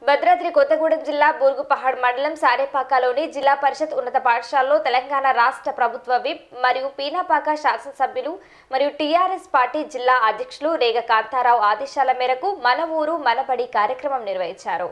భద్రాద్రి కొత్తగూడెం జిల్లా బూరుగుపహాడ్ మండలం సారేపాకలోని జిల్లా పరిషత్ ఉన్నత పాఠశాలలో తెలంగాణ రాష్ట్ర ప్రభుత్వ విప్ మరియు పీనాపాక శాసనసభ్యులు మరియు టీఆర్ఎస్ పార్టీ జిల్లా అధ్యక్షులు రేగ కాంతారావు ఆదేశాల మేరకు మన ఊరు మనబడి కార్యక్రమం నిర్వహించారు